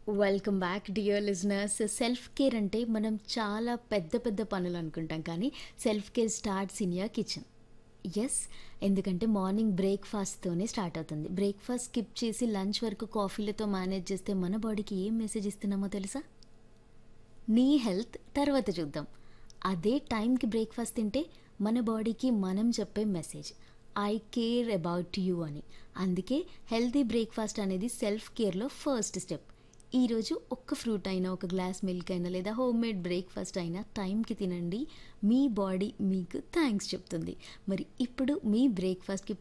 welcome back dear listeners self care అంటే మనం చాలా పెద్ద పెద్ద పనులు అనుకుంటాం కానీ self care starts in your kitchen yes ఎందుకంటే మార్నింగ్ బ్రేక్ఫాస్ట్తోనే స్టార్ట్ అవుతుంది బ్రేక్ఫాస్ట్ స్కిప్ చేసి లంచ్ వరకు కాఫీలతో మేనేజ్ చేస్తే మన బాడీకి ఏం మెసేజ్ ఇస్తున్నామో తెలుసా నీ హెల్త్ తర్వాత చూద్దాం అదే టైంకి బ్రేక్ఫాస్ట్ తింటే మన బాడీకి మనం చెప్పే message I care about you అని అందుకే హెల్తీ బ్రేక్ఫాస్ట్ అనేది సెల్ఫ్ కేర్లో ఫస్ట్ స్టెప్ ఈరోజు ఒక్క ఫ్రూట్ అయినా ఒక గ్లాస్ మిల్క్ అయినా లేదా హోమ్ మేడ్ బ్రేక్ఫాస్ట్ అయినా టైంకి తినండి మీ బాడీ మీకు థ్యాంక్స్ చెప్తుంది మరి ఇప్పుడు మీ బ్రేక్ఫాస్ట్కి